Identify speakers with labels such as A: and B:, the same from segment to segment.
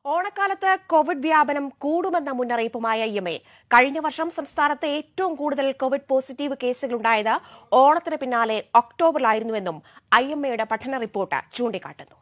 A: ഓണക്കാലത്ത് കോവിഡ് വ്യാപനം കൂടുമെന്ന മുന്നറിയിപ്പുമായ ഐ എം എ കഴിഞ്ഞ വർഷം സംസ്ഥാനത്ത് ഏറ്റവും കൂടുതൽ കോവിഡ് പോസിറ്റീവ് കേസുകളുണ്ടായത് ഓണത്തിന് പിന്നാലെ ഒക്ടോബറിലായിരുന്നുവെന്നും ഐ എം എയുടെ പഠന റിപ്പോർട്ട് ചൂണ്ടിക്കാട്ടുന്നു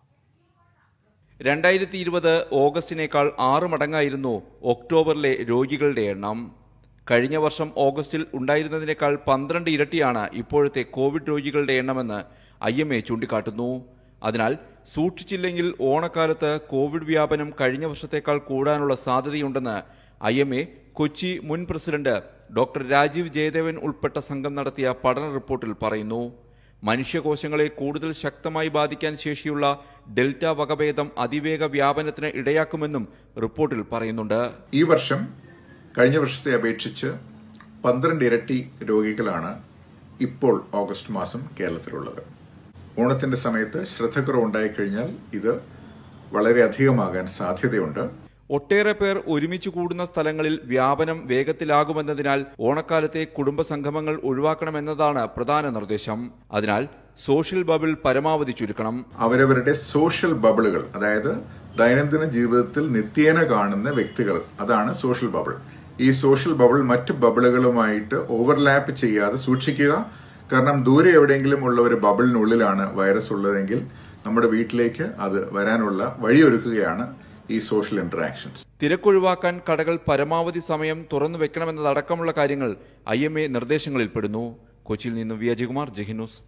B: രണ്ടായിരത്തി ഇരുപത് ഓഗസ്റ്റിനേക്കാൾ ആറ് മടങ്ങായിരുന്നു ഒക്ടോബറിലെ രോഗികളുടെ എണ്ണം കഴിഞ്ഞ വർഷം ഓഗസ്റ്റിൽ ഉണ്ടായിരുന്നതിനേക്കാൾ പന്ത്രണ്ട് ഇരട്ടിയാണ് ഇപ്പോഴത്തെ കോവിഡ് രോഗികളുടെ എണ്ണമെന്ന് ഐ എം എ ചൂണ്ടിക്കാട്ടുന്നു അതിനാൽ സൂക്ഷിച്ചില്ലെങ്കിൽ ഓണക്കാലത്ത് കോവിഡ് വ്യാപനം കഴിഞ്ഞ വർഷത്തേക്കാൾ കൂടാനുള്ള സാധ്യതയുണ്ടെന്ന് ഐ എം എ കൊച്ചി മുൻ പ്രസിഡന്റ് ഡോക്ടർ രാജീവ് ജയദേവൻ ഉൾപ്പെട്ട സംഘം നടത്തിയ പഠന റിപ്പോർട്ടിൽ പറയുന്നു മനുഷ്യകോശങ്ങളെ കൂടുതൽ ശക്തമായി ബാധിക്കാൻ ശേഷിയുള്ള ഡെൽറ്റ വകഭേദം അതിവേഗ വ്യാപനത്തിന് ഇടയാക്കുമെന്നും റിപ്പോർട്ടിൽ പറയുന്നുണ്ട്
C: ഈ വർഷം കഴിഞ്ഞ വർഷത്തെ അപേക്ഷിച്ച് പന്ത്രണ്ട് ഇരട്ടി രോഗികളാണ് ഇപ്പോൾ ഓഗസ്റ്റ് മാസം കേരളത്തിലുള്ളത് ഓണത്തിന്റെ സമയത്ത് ശ്രദ്ധക്കുറവുണ്ടായി കഴിഞ്ഞാൽ ഇത് വളരെ അധികമാകാൻ സാധ്യതയുണ്ട്
B: ഒട്ടേറെ പേർ ഒരുമിച്ച് കൂടുന്ന സ്ഥലങ്ങളിൽ വ്യാപനം വേഗത്തിലാകുമെന്നതിനാൽ ഓണക്കാലത്തെ കുടുംബ സംഗമങ്ങൾ ഒഴിവാക്കണമെന്നതാണ് പ്രധാന നിർദ്ദേശം അതിനാൽ സോഷ്യൽ ബബിൾ പരമാവധി ചുരുക്കണം
C: അവരവരുടെ സോഷ്യൽ ബബിളുകൾ അതായത് ദൈനംദിന ജീവിതത്തിൽ നിത്യേന കാണുന്ന വ്യക്തികൾ അതാണ് സോഷ്യൽ ബബിൾ ഈ സോഷ്യൽ ബബിൾ മറ്റ് ബബിളുകളുമായിട്ട് ഓവർലാപ്പ് ചെയ്യാതെ സൂക്ഷിക്കുക കാരണം ദൂരെ എവിടെയെങ്കിലും ഉള്ള ഒരു ബബിളിനുള്ളിലാണ് വൈറസ് ഉള്ളതെങ്കിൽ നമ്മുടെ വീട്ടിലേക്ക് അത് വരാനുള്ള വഴിയൊരുക്കുകയാണ് ഈ സോഷ്യൽ ഇന്ററാക്ഷൻസ്
B: തിരക്കൊഴിവാക്കാൻ കടകൾ പരമാവധി സമയം തുറന്നു വെക്കണമെന്നതടക്കമുള്ള കാര്യങ്ങൾ ഐ എം എ നിർദ്ദേശങ്ങളിൽപ്പെടുന്നു കൊച്ചിയിൽ നിന്നും വി അജയകുമാർ ജഹിനൂസ്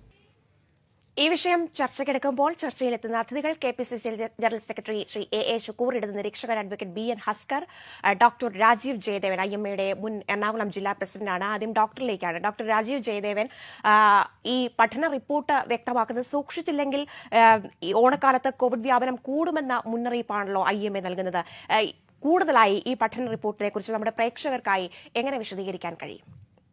A: ഈ വിഷയം ചർച്ചയ്ക്കെടുക്കുമ്പോൾ ചർച്ചയിലെത്തുന്ന അതിഥികൾ K P C C general secretary Shri A A Shukoor ഇടത് നിരീക്ഷകൻ അഡ്വക്കേറ്റ് ബി എൻ ഹസ്കർ അഹ് doctor Rajeev Jayadevan I M എയുടെ മുൻ എറണാകുളം ജില്ലാ പ്രസിഡന്റാണ് ആദ്യം ഡോക്ടറിലേക്കാണ് ഡോക്ടർ രാജീവ് ജയദേവൻ ആഹ് ഈ പഠന റിപ്പോർട്ട് വ്യക്തമാക്കുന്നത് സൂക്ഷിച്ചില്ലെങ്കിൽ ആഹ് ഈ ഓണക്കാലത്ത് കോവിഡ് വ്യാപനം കൂടുമെന്ന മുന്നറിയിപ്പാണല്ലോ ഐ എം എ നൽകുന്നത് ആഹ് കൂടുതലായി ഈ പഠന റിപ്പോർട്ടിനെ കുറിച്ച് നമ്മുടെ പ്രേക്ഷകർക്കായി എങ്ങനെ വിശദീകരിക്കാൻ കഴിയും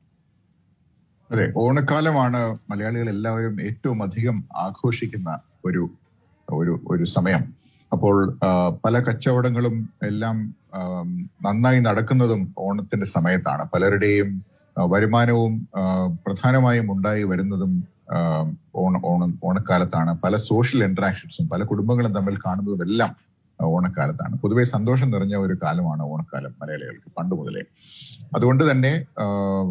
C: അതെ ഓണക്കാലമാണ് മലയാളികൾ എല്ലാവരും ഏറ്റവും അധികം ആഘോഷിക്കുന്ന ഒരു ഒരു ഒരു സമയം അപ്പോൾ ആ, പല കച്ചവടങ്ങളും എല്ലാം ആം, നന്നായി നടക്കുന്നതും ഓണത്തിന്റെ സമയത്താണ് പലരുടെയും ആ, വരുമാനവും ആ, പ്രധാനമായും ഉണ്ടായി വരുന്നതും ആ, ഓണ ഓണം ഓണക്കാലത്താണ് പല സോഷ്യൽ ഇന്ററാക്ഷൻസും പല കുടുംബങ്ങളും തമ്മിൽ കാണുന്നതും എല്ലാം ആ, ഓണക്കാലത്താണ് പൊതുവെ സന്തോഷം നിറഞ്ഞ ഒരു കാലമാണ് ഓണക്കാലം മലയാളികൾക്ക് പണ്ട് മുതലേ അതുകൊണ്ട് തന്നെ ആ,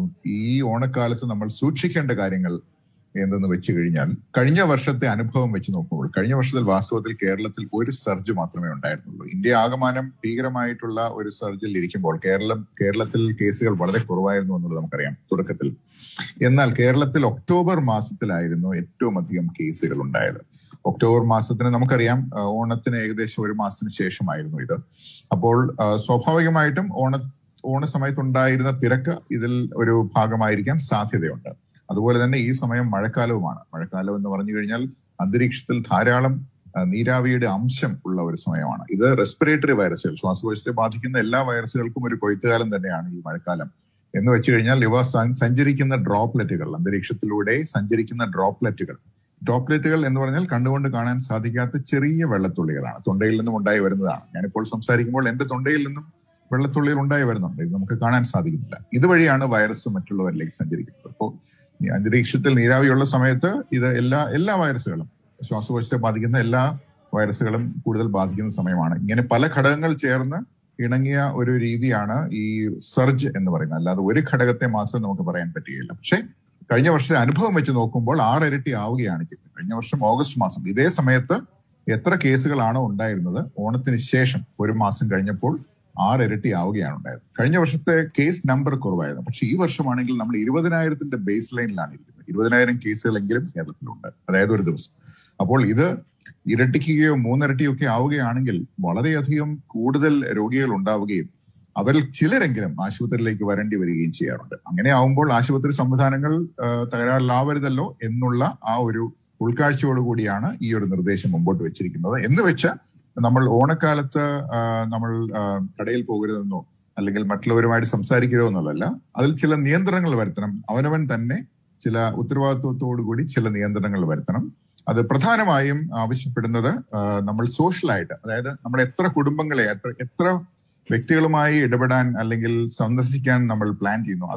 C: ഈ ഓണക്കാലത്ത് നമ്മൾ സൂക്ഷിക്കേണ്ട കാര്യങ്ങൾ എന്തെന്ന് വെച്ച് കഴിഞ്ഞാൽ കഴിഞ്ഞ വർഷത്തെ അനുഭവം വെച്ച് നോക്കുമ്പോൾ കഴിഞ്ഞ വർഷത്തിൽ വാസ്തവത്തിൽ കേരളത്തിൽ ഒരു സർജ് മാത്രമേ ഉണ്ടായിരുന്നുള്ളൂ ഇന്ത്യ ആകമാനം ഭീകരമായിട്ടുള്ള ഒരു സർജിൽ ഇരിക്കുമ്പോൾ കേരളം കേരളത്തിൽ കേസുകൾ വളരെ കുറവായിരുന്നു എന്നുള്ളത് നമുക്കറിയാം തുടക്കത്തിൽ എന്നാൽ കേരളത്തിൽ ഒക്ടോബർ മാസത്തിലായിരുന്നു ഏറ്റവും അധികം കേസുകൾ ഉണ്ടായത് ഒക്ടോബർ മാസത്തിന് നമുക്കറിയാം ആ, ഓണത്തിന് ഏകദേശം ഒരു മാസത്തിന് ശേഷമായിരുന്നു ഇത് അപ്പോൾ ആ, സ്വാഭാവികമായിട്ടും ഓണ ഓണ സമയത്തുണ്ടായിരുന്ന തിരക്ക് ഇതിൽ ഒരു ഭാഗമായിരിക്കാൻ സാധ്യതയുണ്ട് അതുപോലെ തന്നെ ഈ സമയം മഴക്കാലവുമാണ് മഴക്കാലം എന്ന് പറഞ്ഞു കഴിഞ്ഞാൽ അന്തരീക്ഷത്തിൽ ധാരാളം ആ, നീരാവിയുടെ അംശം ഉള്ള ഒരു സമയമാണ് ഇത് റെസ്പിറേറ്ററി വൈറസുകൾ ശ്വാസകോശത്തെ ബാധിക്കുന്ന എല്ലാ വൈറസുകൾക്കും ഒരു കൊയ്ത്തുകാലം തന്നെയാണ് ഈ മഴക്കാലം എന്ന് വെച്ച് കഴിഞ്ഞാൽ ഇവ സ- സഞ്ചരിക്കുന്ന ഡ്രോപ്ലെറ്റുകൾ അന്തരീക്ഷത്തിലൂടെ സഞ്ചരിക്കുന്ന ഡ്രോപ്ലെറ്റുകൾ ഡ്രോപ്ലെറ്റുകൾ എന്ന് പറഞ്ഞാൽ കണ്ടുകൊണ്ട് കാണാൻ സാധിക്കാത്ത ചെറിയ വെള്ളത്തുള്ളികളാണ് തൊണ്ടയിൽ നിന്നും ഉണ്ടായി വരുന്നതാണ് ഞാനിപ്പോൾ സംസാരിക്കുമ്പോൾ എന്റെ തൊണ്ടയിൽ നിന്നും വെള്ളത്തുള്ളികൾ ഉണ്ടായി വരുന്നുണ്ട് ഇത് നമുക്ക് കാണാൻ സാധിക്കുന്നില്ല ഇതുവഴിയാണ് വൈറസ് മറ്റുള്ളവരിലേക്ക് സഞ്ചരിക്കുന്നത് അപ്പോൾ ഈ അന്തരീക്ഷത്തിൽ നീരാവിയുള്ള സമയത്ത് ഇത് എല്ലാ എല്ലാ വൈറസുകളും ശ്വാസകോശത്തെ ബാധിക്കുന്ന എല്ലാ വൈറസുകളും കൂടുതൽ ബാധിക്കുന്ന സമയമാണ് ഇങ്ങനെ പല ഘടകങ്ങൾ ചേർന്ന് ഇണങ്ങിയ ഒരു രീതിയാണ് ഈ സർജ് എന്ന് പറയുന്നത് അല്ലാതെ ഒരു ഘടകത്തെ മാത്രം നമുക്ക് പറയാൻ പറ്റുകയില്ല പക്ഷേ കഴിഞ്ഞ വർഷത്തെ അനുഭവം വെച്ച് നോക്കുമ്പോൾ ആറിരട്ടി ആവുകയാണ് ചെയ്തത് കഴിഞ്ഞ വർഷം ഓഗസ്റ്റ് മാസം ഇതേ സമയത്ത് എത്ര കേസുകളാണോ ഉണ്ടായിരുന്നത് ഓണത്തിന് ശേഷം ഒരു മാസം കഴിഞ്ഞപ്പോൾ ആറിരട്ടി ആവുകയാണ് ഉണ്ടായത് കഴിഞ്ഞ വർഷത്തെ കേസ് നമ്പർ കുറവായിരുന്നു പക്ഷെ ഈ വർഷമാണെങ്കിൽ നമ്മൾ ഇരുപതിനായിരത്തിന്റെ ബേസ് ലൈനിലാണ് ഇരിക്കുന്നത് ഇരുപതിനായിരം കേസുകളെങ്കിലും കേരളത്തിലുണ്ട് അതായത് ഒരു ദിവസം അപ്പോൾ ഇത് ഇരട്ടിക്കുകയോ മൂന്നിരട്ടിയോ ഒക്കെ ആവുകയാണെങ്കിൽ വളരെയധികം കൂടുതൽ രോഗികൾ ഉണ്ടാവുകയും അവരിൽ ചിലരെങ്കിലും ആശുപത്രിയിലേക്ക് വരേണ്ടി വരികയും ചെയ്യാറുണ്ട് അങ്ങനെ ആവുമ്പോൾ ആശുപത്രി സംവിധാനങ്ങൾ ആ, തകരാറിലാവരുതല്ലോ എന്നുള്ള ആ ഒരു ഉൾക്കാഴ്ചയോടുകൂടിയാണ് ഈ ഒരു നിർദ്ദേശം മുമ്പോട്ട് വെച്ചിരിക്കുന്നത് എന്ന് വെച്ച് നമ്മൾ ഓണക്കാലത്ത് ആ, നമ്മൾ ആ, കടയിൽ പോകരുതെന്നോ അല്ലെങ്കിൽ മറ്റുള്ളവരുമായിട്ട് സംസാരിക്കരുതോ എന്നുള്ളതല്ല അതിൽ ചില നിയന്ത്രണങ്ങൾ വരുത്തണം അവനവൻ തന്നെ ചില ഉത്തരവാദിത്വത്തോടു കൂടി ചില നിയന്ത്രണങ്ങൾ വരുത്തണം അത് പ്രധാനമായും ആവശ്യപ്പെടുന്നത് ആ, നമ്മൾ സോഷ്യലായിട്ട് അതായത് നമ്മൾ എത്ര കുടുംബങ്ങളെ എത്ര എത്ര വ്യക്തികളുമായി ഇടപെടാൻ അല്ലെങ്കിൽ സന്ദർശിക്കാൻ നമ്മൾ പ്ലാൻ ചെയ്യുന്നു അതിൽ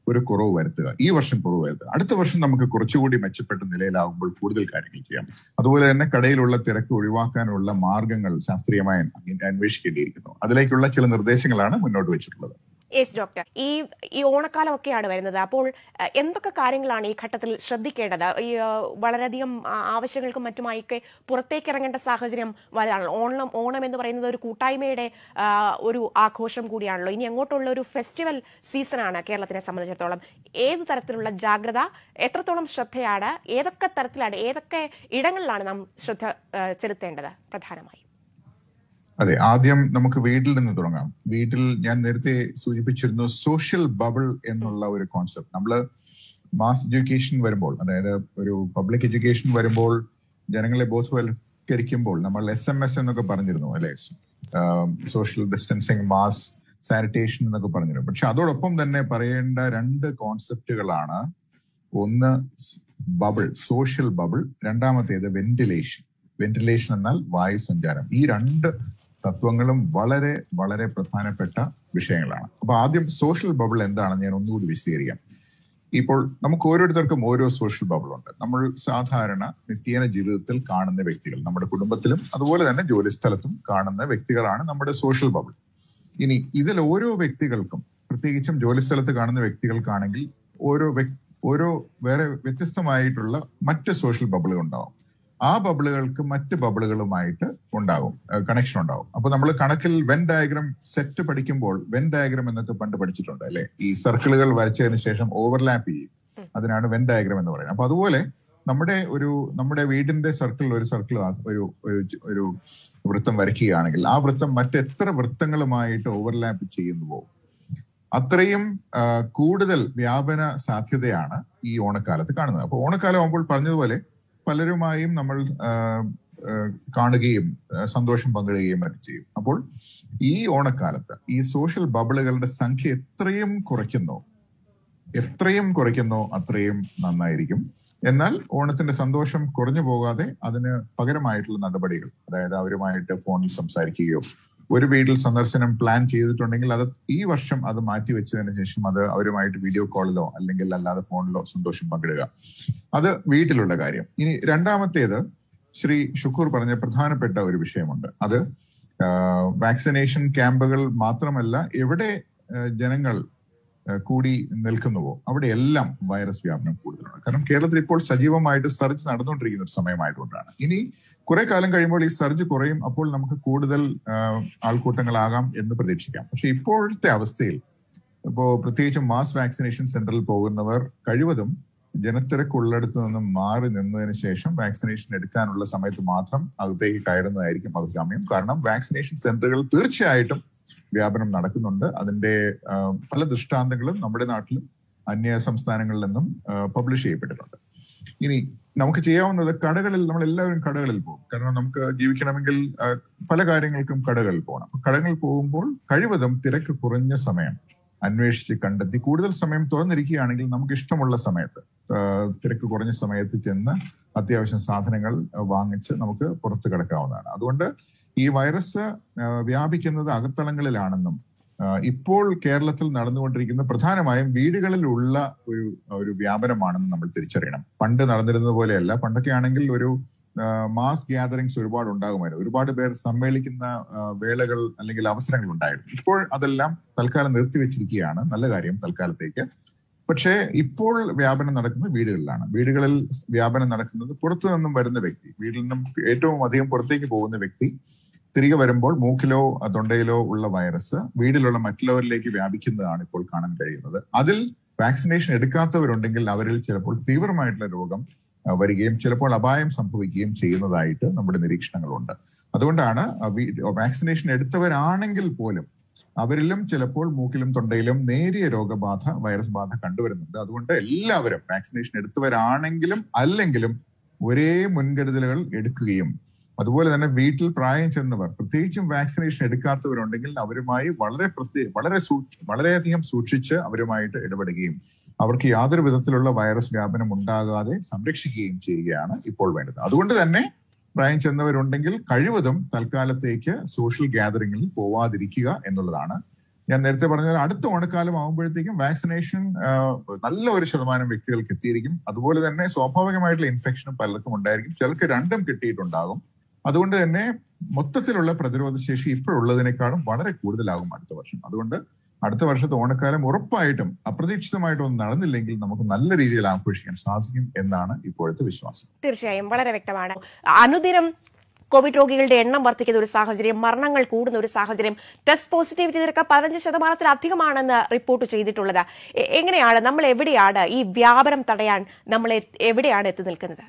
C: ഒരു കുറവ് വരുത്തുക ഈ വർഷം കുറവ് വരുത്തുക അടുത്ത വർഷം നമുക്ക് കുറച്ചുകൂടി മെച്ചപ്പെട്ട നിലയിലാകുമ്പോൾ കൂടുതൽ കാര്യങ്ങൾ ചെയ്യാം അതുപോലെ തന്നെ കടയിലുള്ള തിരക്ക് ഒഴിവാക്കാനുള്ള മാർഗങ്ങൾ ശാസ്ത്രീയമായി അന്വേഷിക്കേണ്ടിയിരിക്കുന്നു അതിലേക്കുള്ള ചില നിർദ്ദേശങ്ങളാണ് മുന്നോട്ട് വെച്ചിട്ടുള്ളത്
A: യെസ് ഡോക്ടർ ഈ ഈ ഓണക്കാലം ഒക്കെയാണ് വരുന്നത് അപ്പോൾ അഹ്, എന്തൊക്കെ കാര്യങ്ങളാണ് ഈ ഘട്ടത്തിൽ ശ്രദ്ധിക്കേണ്ടത് ഈ അഹ്, വളരെയധികം ആ, ആവശ്യങ്ങൾക്കും മറ്റുമായൊക്കെ പുറത്തേക്ക് ഇറങ്ങേണ്ട സാഹചര്യം വലുതാണല്ലോ ഓണം ഓണം എന്ന് പറയുന്നത് ഒരു കൂട്ടായ്മയുടെ ആ, ഒരു ആഘോഷം കൂടിയാണല്ലോ ഇനി അങ്ങോട്ടുള്ള ഒരു ഫെസ്റ്റിവൽ സീസണാണ് കേരളത്തിനെ സംബന്ധിച്ചിടത്തോളം ഏത് തരത്തിലുള്ള ജാഗ്രത എത്രത്തോളം ശ്രദ്ധയാണ് ഏതൊക്കെ തരത്തിലാണ് ഏതൊക്കെ ഇടങ്ങളിലാണ് നാം ശ്രദ്ധ ആ, ചെലുത്തേണ്ടത് പ്രധാനമായും
C: അതെ ആദ്യം നമുക്ക് വീട്ടിൽ നിന്ന് തുടങ്ങാം വീട്ടിൽ ഞാൻ നേരത്തെ സൂചിപ്പിച്ചിരുന്നു സോഷ്യൽ ബബിൾ എന്നുള്ള ഒരു കോൺസെപ്റ്റ് നമ്മൾ മാസ് എഡ്യൂക്കേഷൻ വരുമ്പോൾ അതായത് ഒരു പബ്ലിക് എഡ്യൂക്കേഷൻ വരുമ്പോൾ ജനങ്ങളെ ബോധവൽക്കരിക്കുമ്പോൾ നമ്മൾ എസ് എം എസ് എന്നൊക്കെ പറഞ്ഞിരുന്നു അല്ലെ സോഷ്യൽ ഡിസ്റ്റൻസിങ് മാസ് സാനിറ്റേഷൻ എന്നൊക്കെ പറഞ്ഞിരുന്നു പക്ഷെ അതോടൊപ്പം തന്നെ പറയേണ്ട രണ്ട് കോൺസെപ്റ്റുകളാണ് ഒന്ന് ബബിൾ സോഷ്യൽ ബബിൾ രണ്ടാമത്തേത് വെന്റിലേഷൻ വെന്റിലേഷൻ എന്നാൽ വായു സഞ്ചാരം ഈ രണ്ട് തത്വങ്ങളും വളരെ വളരെ പ്രധാനപ്പെട്ട വിഷയങ്ങളാണ് അപ്പൊ ആദ്യം സോഷ്യൽ ബബിൾ എന്താണെന്ന് ഞാൻ ഒന്നുകൂടി വിശദീകരിക്കാം ഇപ്പോൾ നമുക്ക് ഓരോരുത്തർക്കും ഓരോ സോഷ്യൽ ബബിൾ ഉണ്ട് നമ്മൾ സാധാരണ നിത്യേന ജീവിതത്തിൽ കാണുന്ന വ്യക്തികൾ നമ്മുടെ കുടുംബത്തിലും അതുപോലെ തന്നെ ജോലി സ്ഥലത്തും കാണുന്ന വ്യക്തികളാണ് നമ്മുടെ സോഷ്യൽ ബബിൾ ഇനി ഇതിൽ ഓരോ വ്യക്തികൾക്കും പ്രത്യേകിച്ചും ജോലി സ്ഥലത്ത് കാണുന്ന വ്യക്തികൾക്കാണെങ്കിൽ ഓരോ വ്യക്- ഓരോ വേറെ വ്യത്യസ്തമായിട്ടുള്ള മറ്റ് സോഷ്യൽ ബബിളുകൾ ഉണ്ടാവും ആ ബബിളുകൾക്ക് മറ്റ് ബബിളുകളുമായിട്ട് ഉണ്ടാകും കണക്ഷൻ ഉണ്ടാവും അപ്പൊ നമ്മൾ കണക്കിൽ വെൻ ഡയഗ്രാം സെറ്റ് പഠിക്കുമ്പോൾ വെൻ ഡയഗ്രാം എന്നൊക്കെ പണ്ട് പഠിച്ചിട്ടുണ്ട് അല്ലെ ഈ സർക്കിളുകൾ വരച്ചതിന് ശേഷം ഓവർലാപ്പ് ചെയ്യും അതിനാണ് വെൻ ഡയഗ്രാം എന്ന് പറയുന്നത് അപ്പൊ അതുപോലെ നമ്മുടെ ഒരു നമ്മുടെ വീടിന്റെ സർക്കിളിൽ ഒരു സർക്കിൾ ഒരു ഒരു ച- ഒരു വൃത്തം വരയ്ക്കുകയാണെങ്കിൽ ആ വൃത്തം മറ്റെത്ര വൃത്തങ്ങളുമായിട്ട് ഓവർലാപ്പ് ചെയ്യുന്നുവോ അത്രയും ആ, കൂടുതൽ വ്യാപന സാധ്യതയാണ് ഈ ഓണക്കാലത്ത് കാണുന്നത് അപ്പൊ ഓണക്കാലം ആകുമ്പോൾ പറഞ്ഞതുപോലെ പലരുമായും നമ്മൾ ആ, ആ, കാണുകയും ആ, സന്തോഷം പങ്കിടുകയും മറ്റും ചെയ്യും അപ്പോൾ ഈ ഓണക്കാലത്ത് ഈ സോഷ്യൽ ബബിളുകളുടെ സംഖ്യ എത്രയും കുറയ്ക്കുന്നോ എത്രയും കുറയ്ക്കുന്നോ അത്രയും നന്നായിരിക്കും എന്നാൽ ഓണത്തിന്റെ സന്തോഷം കുറഞ്ഞു പോകാതെ അതിന് പകരമായിട്ടുള്ള നടപടികൾ അതായത് അവരുമായിട്ട് ഫോണിൽ സംസാരിക്കുകയോ ഒരു വീട്ടിൽ സന്ദർശനം പ്ലാൻ ചെയ്തിട്ടുണ്ടെങ്കിൽ അത് ഈ വർഷം അത് മാറ്റി വെച്ചതിന് ശേഷം അത് അവരുമായിട്ട് വീഡിയോ കോളിലോ അല്ലെങ്കിൽ അല്ലാതെ ഫോണിലോ സന്തോഷം പങ്കിടുക അത് വീട്ടിലുള്ള കാര്യം ഇനി രണ്ടാമത്തേത് ശ്രീ ഷുക്കൂർ പറഞ്ഞ പ്രധാനപ്പെട്ട ഒരു വിഷയമുണ്ട് അത് വാക്സിനേഷൻ ക്യാമ്പുകൾ മാത്രമല്ല എവിടെ ആ, ജനങ്ങൾ ആ, കൂടി നിൽക്കുന്നുവോ അവിടെയെല്ലാം വൈറസ് വ്യാപനം കൂടുതലാണ് കാരണം കേരളത്തിൽ ഇപ്പോൾ സജീവമായിട്ട് സർജ് നടന്നുകൊണ്ടിരിക്കുന്ന ഒരു സമയമായതുകൊണ്ടാണ് ഇനി കുറെ കാലം കഴിയുമ്പോൾ ഈ സർജ് കുറയും അപ്പോൾ നമുക്ക് കൂടുതൽ ആ, ആൾക്കൂട്ടങ്ങളാകാം എന്ന് പ്രതീക്ഷിക്കാം പക്ഷെ ഇപ്പോഴത്തെ അവസ്ഥയിൽ ഇപ്പോ പ്രത്യേകിച്ചും മാസ് വാക്സിനേഷൻ സെന്ററിൽ പോകുന്നവർ കഴിവതും ജനത്തിരക്കുള്ളിടത്ത് നിന്നും മാറി നിന്നതിന് ശേഷം വാക്സിനേഷൻ എടുക്കാനുള്ള സമയത്ത് മാത്രം അകത്തേക്ക് കയറുന്നതായിരിക്കും അഭികാമ്യം കാരണം വാക്സിനേഷൻ സെന്ററുകൾ തീർച്ചയായിട്ടും വ്യാപനം നടക്കുന്നുണ്ട് അതിന്റെ ആ, പല ദൃഷ്ടാന്തങ്ങളും നമ്മുടെ നാട്ടിലും അന്യ സംസ്ഥാനങ്ങളിൽ നിന്നും പബ്ലിഷ് ചെയ്യപ്പെട്ടിട്ടുണ്ട് ഇനി നമുക്ക് ചെയ്യാവുന്നത് കടകളിൽ നമ്മൾ എല്ലാവരും കടകളിൽ പോകും കാരണം നമുക്ക് ജീവിക്കണമെങ്കിൽ ആ, പല കാര്യങ്ങൾക്കും കടകളിൽ പോകണം അപ്പൊ കടകളിൽ പോകുമ്പോൾ കഴിവതും തിരക്ക് കുറഞ്ഞ സമയം അന്വേഷിച്ച് കണ്ടെത്തി കൂടുതൽ സമയം തുറന്നിരിക്കുകയാണെങ്കിൽ നമുക്ക് ഇഷ്ടമുള്ള സമയത്ത് ആ, തിരക്ക് കുറഞ്ഞ സമയത്ത് ചെന്ന് അത്യാവശ്യം സാധനങ്ങൾ ആ, വാങ്ങിച്ച് നമുക്ക് പുറത്ത് കിടക്കാവുന്നതാണ് അതുകൊണ്ട് ഈ വൈറസ് ആ, വ്യാപിക്കുന്നത് അകത്തളങ്ങളിലാണെന്നും ആ, ഇപ്പോൾ കേരളത്തിൽ നടന്നുകൊണ്ടിരിക്കുന്ന പ്രധാനമായും വീടുകളിലുള്ള ഒരു ഒരു വ്യാപനമാണെന്ന് നമ്മൾ തിരിച്ചറിയണം പണ്ട് നടന്നിരുന്നത് പോലെയല്ല പണ്ടൊക്കെ ആണെങ്കിൽ ഒരു മാസ് ഗ്യാതറിങ്സ് ഒരുപാട് ഉണ്ടാകുമായിരുന്നു ഒരുപാട് പേർ സമ്മേളിക്കുന്ന ആ, വേളകൾ അല്ലെങ്കിൽ അവസരങ്ങൾ ഉണ്ടായിരുന്നു ഇപ്പോൾ അതെല്ലാം തൽക്കാലം നിർത്തിവെച്ചിരിക്കുകയാണ് നല്ല കാര്യം തൽക്കാലത്തേക്ക് പക്ഷേ ഇപ്പോൾ വ്യാപനം നടക്കുന്നത് വീടുകളിലാണ് വീടുകളിൽ വ്യാപനം നടക്കുന്നത് പുറത്തു നിന്നും വരുന്ന വ്യക്തി വീട്ടിൽ നിന്നും ഏറ്റവും അധികം പുറത്തേക്ക് പോകുന്ന വ്യക്തി തിരികെ വരുമ്പോൾ മൂക്കിലോ തൊണ്ടയിലോ ഉള്ള വൈറസ് വീട്ടിലുള്ള മറ്റുള്ളവരിലേക്ക് വ്യാപിക്കുന്നതാണ് ഇപ്പോൾ കാണാൻ കഴിയുന്നത് അതിൽ വാക്സിനേഷൻ എടുക്കാത്തവരുണ്ടെങ്കിൽ അവരിൽ ചിലപ്പോൾ തീവ്രമായിട്ടുള്ള രോഗം ആ, വരികയും ചിലപ്പോൾ അപായം സംഭവിക്കുകയും ചെയ്യുന്നതായിട്ട് നമ്മുടെ നിരീക്ഷണങ്ങളുണ്ട് അതുകൊണ്ടാണ് വാക്സിനേഷൻ എടുത്തവരാണെങ്കിൽ പോലും അവരിലും ചിലപ്പോൾ മൂക്കിലും തൊണ്ടയിലും നേരിയ രോഗബാധ വൈറസ് ബാധ കണ്ടുവരുന്നുണ്ട് അതുകൊണ്ട് എല്ലാവരും വാക്സിനേഷൻ എടുത്തവരാണെങ്കിലും അല്ലെങ്കിലും ഒരേ മുൻകരുതലുകൾ എടുക്കുകയും അതുപോലെ തന്നെ വീട്ടിൽ പ്രായം ചെന്നവർ പ്രത്യേകിച്ചും വാക്സിനേഷൻ എടുക്കാത്തവരുണ്ടെങ്കിൽ അവരുമായി വളരെ പ്രത്യേക വളരെ സൂക്ഷ വളരെയധികം സൂക്ഷിച്ച് അവരുമായിട്ട് ഇടപെടുകയും അവർക്ക് യാതൊരു വിധത്തിലുള്ള വൈറസ് വ്യാപനം ഉണ്ടാകാതെ സംരക്ഷിക്കുകയും ചെയ്യുകയാണ് ഇപ്പോൾ വേണ്ടത് അതുകൊണ്ട് തന്നെ പ്രായം ചെന്നവരുണ്ടെങ്കിൽ കഴിവതും തൽക്കാലത്തേക്ക് സോഷ്യൽ ഗ്യാതറിംഗിൽ പോവാതിരിക്കുക എന്നുള്ളതാണ് ഞാൻ നേരത്തെ പറഞ്ഞ അടുത്ത ഓണക്കാലം ആകുമ്പോഴത്തേക്കും വാക്സിനേഷൻ നല്ല ഒരു ശതമാനം വ്യക്തികൾക്ക് എത്തിയിരിക്കും അതുപോലെ തന്നെ സ്വാഭാവികമായിട്ടുള്ള ഇൻഫെക്ഷനും പലർക്കും ഉണ്ടായിരിക്കും ചിലർക്ക് രണ്ടും കിട്ടിയിട്ടുണ്ടാകും അതുകൊണ്ട് തന്നെ മൊത്തത്തിലുള്ള പ്രതിരോധ ശേഷി ഇപ്പോഴുള്ളതിനേക്കാളും വളരെ കൂടുതലാകും അടുത്ത വർഷം അതുകൊണ്ട് അടുത്ത വർഷത്തെ ഓണക്കാലം ഉറപ്പായിട്ടും അപ്രതീക്ഷിതമായിട്ടും ഒന്നും നടന്നില്ലെങ്കിൽ നമുക്ക് നല്ല രീതിയിൽ ആഘോഷിക്കാൻ സാധിക്കും എന്നാണ് ഇപ്പോഴത്തെ വിശ്വാസം
A: തീർച്ചയായും വളരെ വ്യക്തമാണ് അനുദിനം കോവിഡ് രോഗികളുടെ എണ്ണം വർദ്ധിക്കുന്ന ഒരു സാഹചര്യം മരണങ്ങൾ കൂടുന്ന ഒരു സാഹചര്യം ടെസ്റ്റ് പോസിറ്റിവിറ്റി നിരക്ക് പതിനഞ്ച് ശതമാനത്തിലധികമാണെന്ന് റിപ്പോർട്ട് ചെയ്തിട്ടുള്ളത് എ- എങ്ങനെയാണ് നമ്മൾ എവിടെയാണ് ഈ വ്യാപനം തടയാൻ നമ്മൾ എ- എവിടെയാണ് എത്തി നിൽക്കുന്നത്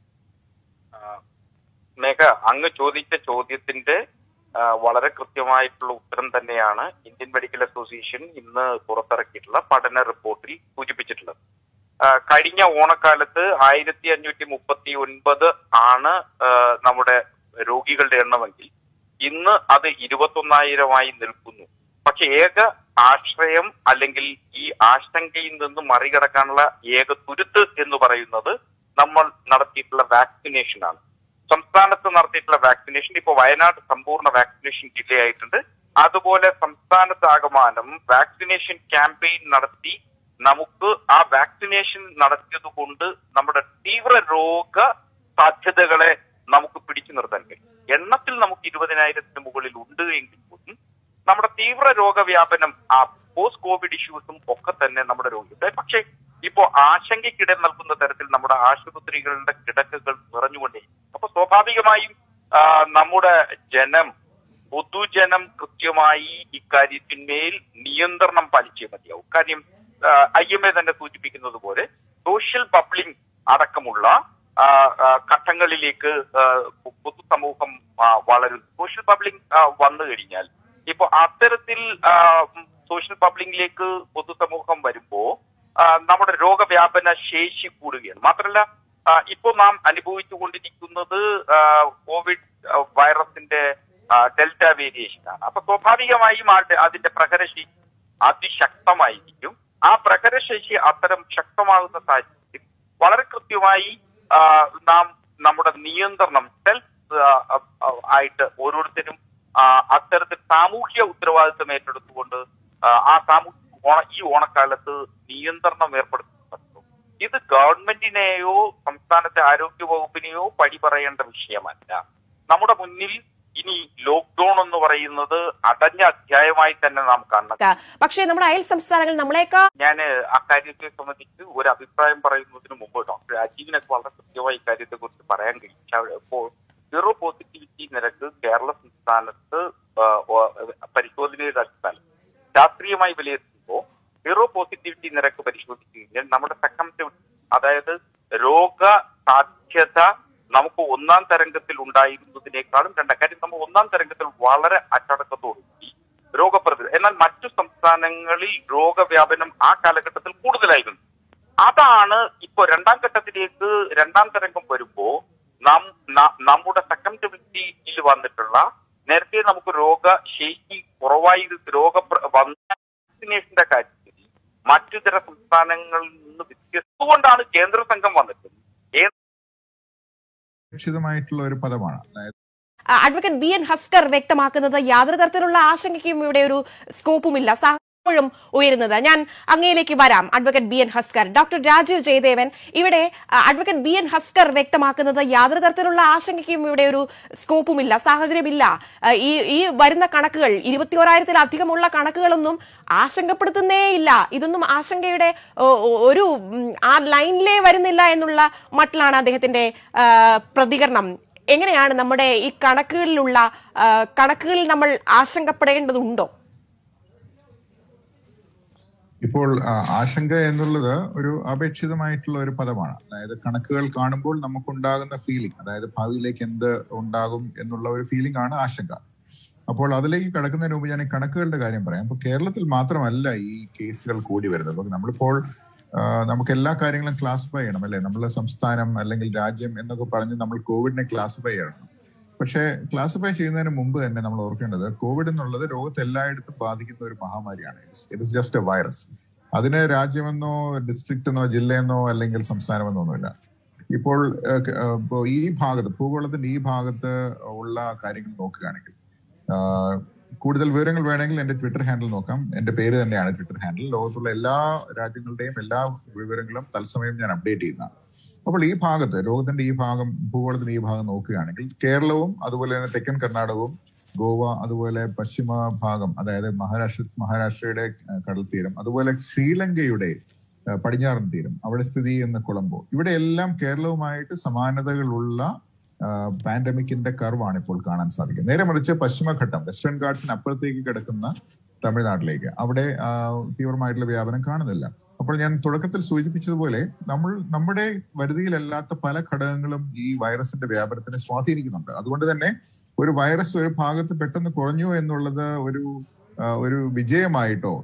D: മേഘ അങ്ങ് ചോദിച്ച ചോദ്യത്തിന്റെ ആ, വളരെ കൃത്യമായിട്ടുള്ള ഉത്തരം തന്നെയാണ് ഇന്ത്യൻ മെഡിക്കൽ അസോസിയേഷൻ ഇന്ന് പുറത്തിറക്കിയിട്ടുള്ള പഠന റിപ്പോർട്ടിൽ സൂചിപ്പിച്ചിട്ടുള്ളത് ആ, കഴിഞ്ഞ ഓണക്കാലത്ത് ആയിരത്തി അഞ്ഞൂറ്റി മുപ്പത്തി ഒൻപത് ആണ് ആ, നമ്മുടെ രോഗികളുടെ എണ്ണമെങ്കിൽ ഇന്ന് അത് ഇരുപത്തൊന്നായിരമായി നിൽക്കുന്നു പക്ഷെ ഏക ആശ്രയം അല്ലെങ്കിൽ ഈ ആശങ്കയിൽ നിന്ന് മറികടക്കാനുള്ള ഏക തുരുത്ത് എന്ന് പറയുന്നത് നമ്മൾ നടത്തിയിട്ടുള്ള വാക്സിനേഷൻ ആണ് സംസ്ഥാനത്ത് നടത്തിയിട്ടുള്ള വാക്സിനേഷൻ ഇപ്പൊ വയനാട് സമ്പൂർണ്ണ വാക്സിനേഷൻ ഡിലേ ആയിട്ടുണ്ട് അതുപോലെ സംസ്ഥാനത്താകമാനം വാക്സിനേഷൻ ക്യാമ്പയിൻ നടത്തി നമുക്ക് ആ വാക്സിനേഷൻ നടത്തിയത് കൊണ്ട് നമ്മുടെ തീവ്ര രോഗ സാധ്യതകളെ നമുക്ക് പിടിച്ചു നിർത്താൻ കഴിയും എണ്ണത്തിൽ നമുക്ക് ഇരുപതിനായിരത്തിന് മുകളിൽ ഉണ്ട് എങ്കിൽ പോലും നമ്മുടെ തീവ്ര രോഗവ്യാപനം ആ പോസ്റ്റ് കോവിഡ് ഇഷ്യൂസും ഒക്കെ തന്നെ നമ്മുടെ രോഗികളുടെ പക്ഷേ ഇപ്പോ ആശങ്കയ്ക്കിട നൽകുന്ന തരത്തിൽ നമ്മുടെ ആശുപത്രികളുടെ കിടക്കകൾ നിറഞ്ഞുകൊണ്ടേ അപ്പൊ സ്വാഭാവികമായും ആ, നമ്മുടെ ജനം പൊതുജനം കൃത്യമായി ഇക്കാര്യത്തിന്മേൽ നിയന്ത്രണം പാലിച്ചേ മതിയാവും കാര്യം ഐ എം എ തന്നെ സൂചിപ്പിക്കുന്നത് പോലെ സോഷ്യൽ ബബ്ലിംഗ് അടക്കമുള്ള ആ, ആ, ഘട്ടങ്ങളിലേക്ക് ആ, പൊ- പൊതുസമൂഹം ആ, വളരും സോഷ്യൽ ബബ്ലിംഗ് ആ, വന്നു കഴിഞ്ഞാൽ ഇപ്പൊ അത്തരത്തിൽ ആ, ഉം, സോഷ്യൽ ബബ്ലിംഗിലേക്ക് പൊതുസമൂഹം വരുമ്പോ ആ, നമ്മുടെ രോഗവ്യാപന ശേഷി കൂടുകയാണ് മാത്രമല്ല ആ, ഇപ്പോ നാം അനുഭവിച്ചുകൊണ്ടിരിക്കുന്നത് ആ, കോവിഡ് ആ, വൈറസിന്റെ ആ, ഡെൽറ്റ വേരിയേഷൻ ആണ് അപ്പൊ സ്വാഭാവികമായും ആ ഡെ- അതിന്റെ പ്രഹരശേഷി അതിശക്തമായിരിക്കും ആ പ്രഹരശേഷി അത്തരം ശക്തമാകുന്ന സാഹചര്യത്തിൽ വളരെ കൃത്യമായി ആ, നാം നമ്മുടെ നിയന്ത്രണം സെൽഫ് ആയിട്ട് ഓരോരുത്തരും ആ, അത്തരത്തിൽ സാമൂഹ്യ ഉത്തരവാദിത്വം ഏറ്റെടുത്തുകൊണ്ട് ആ, ആ സാമൂഹ്യ ഓണ- ഈ ഓണക്കാലത്ത് നിയന്ത്രണം ഏർപ്പെടുത്തുന്നു ഇത് ഗവൺമെന്റിനെയോ സംസ്ഥാനത്തെ ആരോഗ്യ വകുപ്പിനെയോ പടി പറയേണ്ട വിഷയമല്ല നമ്മുടെ മുന്നിൽ ഇനി ലോക്ക്ഡൌൺ എന്ന് പറയുന്നത് അടഞ്ഞ അധ്യായമായി തന്നെ നാം കാണണം
A: പക്ഷേ നമ്മുടെ അയൽ സംസ്ഥാനങ്ങൾ നമ്മളെക്കാൾ
D: ഞാൻ അക്കാര്യത്തെ സംബന്ധിച്ച് ഒരു അഭിപ്രായം പറയുന്നതിന് മുമ്പ് ഡോക്ടർ രാജീവിനൊക്കെ വളരെ കൃത്യമായി ഇക്കാര്യത്തെ കുറിച്ച് പറയാൻ കഴിയും പക്ഷെ അവിടെ ഇപ്പോൾ സീറോ പോസിറ്റിവിറ്റി നിരക്ക് കേരള സംസ്ഥാനത്ത് ആ, ഓ- പരിശോധനയുടെ അടിസ്ഥാനം ശാസ്ത്രീയമായി വിലയിരുത്തുമ്പോൾ സീറോ പോസിറ്റിവിറ്റി നിരക്ക് പരിശോധിച്ചു കഴിഞ്ഞാൽ നമ്മുടെ സെക്കൻഡ് അതായത് രോഗ സാധ്യത നമുക്ക് ഒന്നാം തരംഗത്തിൽ ഉണ്ടായിരുന്നതിനേക്കാളും രണ്ടാം കാര്യം നമ്മൾ ഒന്നാം തരംഗത്തിൽ വളരെ അച്ചടക്കത്തോടുകൂടി രോഗപ്രതിരോധം എന്നാൽ മറ്റു സംസ്ഥാനങ്ങളിൽ രോഗവ്യാപനം ആ കാലഘട്ടത്തിൽ കൂടുതലായിരുന്നു അതാണ് ഇപ്പോ രണ്ടാം ഘട്ടത്തിലേക്ക് രണ്ടാം തരംഗം വരുമ്പോ നാം ന- നമ്മുടെ സെക്കൻഡബിലിറ്റിയിൽ വന്നിട്ടുള്ള നേരത്തെ നമുക്ക് രോഗശേഷി കുറവായി രോഗ വാക്സിനേഷന്റെ കാര്യത്തിൽ മറ്റിതര സംസ്ഥാനങ്ങളിൽ നിന്ന് വ്യത്യസ്തകൊണ്ടാണ് കേന്ദ്ര സംഘം വന്നിട്ടുള്ളത് ഏത്
C: സുരക്ഷിതമായിട്ടുള്ള ഒരു പദമാണ് അതായത്
A: ആ, അഡ്വക്കേറ്റ് ബി എൻ ഹസ്കർ വ്യക്തമാക്കുന്നത് യാതൊരു തരത്തിലുള്ള ആശങ്കയ്ക്കും ഇവിടെ ഒരു സ്കോപ്പുമില്ല സാഹചര്യം ഉയരുന്നത് ഞാൻ അങ്ങയിലേക്ക് വരാം advocate B N Haskar doctor Rajeev Jayadevan ഇവിടെ ആ, അഡ്വക്കേറ്റ് ബി എൻ ഹസ്കർ വ്യക്തമാക്കുന്നത് യാതൊരു തരത്തിലുള്ള ആശങ്കയ്ക്കും ഇവിടെ ഒരു സ്കോപ്പുമില്ല സാഹചര്യമില്ല ആ, ഈ ഈ വരുന്ന കണക്കുകൾ ഇരുപത്തിയോരായിരത്തിലധികമുള്ള കണക്കുകളൊന്നും ആശങ്കപ്പെടുത്തുന്നേ ഇല്ല ഇതൊന്നും ആശങ്കയുടെ ഓ, ഓ, ഒരു ഉം, ആ ലൈനിലേ വരുന്നില്ല എന്നുള്ള മട്ടിലാണ് അദ്ദേഹത്തിന്റെ ആ, പ്രതികരണം എങ്ങനെയാണ് നമ്മുടെ ഈ കണക്കുകളിലുള്ള ആ, കണക്കുകളിൽ നമ്മൾ ആശങ്കപ്പെടേണ്ടതുണ്ടോ
C: ഇപ്പോൾ ആ, ആശങ്ക എന്നുള്ളത് ഒരു അപേക്ഷിതമായിട്ടുള്ള ഒരു പദമാണ് അതായത് കണക്കുകൾ കാണുമ്പോൾ നമുക്കുണ്ടാകുന്ന ഫീലിംഗ് അതായത് ഭാവിയിലേക്ക് എന്ത് ഉണ്ടാകും എന്നുള്ള ഒരു ഫീലിംഗ് ആണ് ആശങ്ക അപ്പോൾ അതിലേക്ക് കടക്കുന്നതിന് മുമ്പ് ഞാൻ ഈ കണക്കുകളുടെ കാര്യം പറയാം അപ്പോൾ കേരളത്തിൽ മാത്രമല്ല ഈ കേസുകൾ കൂടി വരുന്നത് അപ്പോൾ നമ്മളിപ്പോൾ ആ, നമുക്ക് എല്ലാ കാര്യങ്ങളും ക്ലാസിഫൈ ചെയ്യണം അല്ലെ നമ്മളെ സംസ്ഥാനം അല്ലെങ്കിൽ രാജ്യം എന്നൊക്കെ പറഞ്ഞ് നമ്മൾ കോവിഡിനെ ക്ലാസിഫൈ ചെയ്യണം പക്ഷേ ക്ലാസിഫൈ ചെയ്യുന്നതിന് മുമ്പ് തന്നെ നമ്മൾ ഓർക്കേണ്ടത് കോവിഡ് എന്നുള്ളത് ലോകത്ത് എല്ലായിടത്തും ബാധിക്കുന്ന ഒരു മഹാമാരിയാണ് it is just a virus അതിന് രാജ്യമെന്നോ ഡിസ്ട്രിക്റ്റ് എന്നോ ജില്ലയെന്നോ അല്ലെങ്കിൽ സംസ്ഥാനമെന്നോ ഒന്നുമില്ല ഇപ്പോൾ ഏഹ്, ക- ഏഹ്, ഇപ്പോ ഈ ഭാഗത്ത് ഭൂഗോളത്തിന്റെ ഈ ഭാഗത്ത് ഉള്ള കാര്യങ്ങൾ നോക്കുകയാണെങ്കിൽ ആഹ്, കൂടുതൽ വിവരങ്ങൾ വേണമെങ്കിൽ എന്റെ ട്വിറ്റർ ഹാൻഡിൽ നോക്കാം എന്റെ പേര് തന്നെയാണ് ട്വിറ്റർ ഹാൻഡിൽ ലോകത്തുള്ള എല്ലാ രാജ്യങ്ങളുടെയും എല്ലാ വിവരങ്ങളും തത്സമയം ഞാൻ അപ്ഡേറ്റ് ചെയ്യുന്നതാണ് അപ്പോൾ ഈ ഭാഗത്ത് ലോകത്തിന്റെ ഈ ഭാഗം ഭൂഗോളത്തിന്റെ ഈ ഭാഗം നോക്കുകയാണെങ്കിൽ കേരളവും അതുപോലെ തന്നെ തെക്കൻ കർണാടകവും ഗോവ അതുപോലെ പശ്ചിമ ഭാഗം അതായത് മഹാരാഷ്ട്ര മഹാരാഷ്ട്രയുടെ ഏഹ്, കടൽ തീരം അതുപോലെ ശ്രീലങ്കയുടെ ഏഹ്, പടിഞ്ഞാറൻ തീരം അവിടെ സ്ഥിതി ചെയ്യുന്ന കൊളംബോ ഇവിടെ എല്ലാം കേരളവുമായിട്ട് സമാനതകളുള്ള പാൻഡമിക്കിന്റെ കർവാണ് ഇപ്പോൾ കാണാൻ സാധിക്കുന്നത് നേരെ മറിച്ച് പശ്ചിമഘട്ടം വെസ്റ്റേൺ ഗാർഡ്സിന് അപ്പുറത്തേക്ക് കിടക്കുന്ന തമിഴ്നാട്ടിലേക്ക് അവിടെ ആ, തീവ്രമായിട്ടുള്ള വ്യാപനം കാണുന്നില്ല അപ്പോൾ ഞാൻ തുടക്കത്തിൽ സൂചിപ്പിച്ചതുപോലെ നമ്മൾ നമ്മുടെ വരുതിയിലല്ലാത്ത പല ഘടകങ്ങളും ഈ വൈറസിന്റെ വ്യാപനത്തിനെ സ്വാധീനിക്കുന്നുണ്ട് അതുകൊണ്ട് തന്നെ ഒരു വൈറസ് ഒരു ഭാഗത്ത് പെട്ടെന്ന് കുറഞ്ഞു എന്നുള്ളത് ഒരു ആ, ഒരു വിജയമായിട്ടോ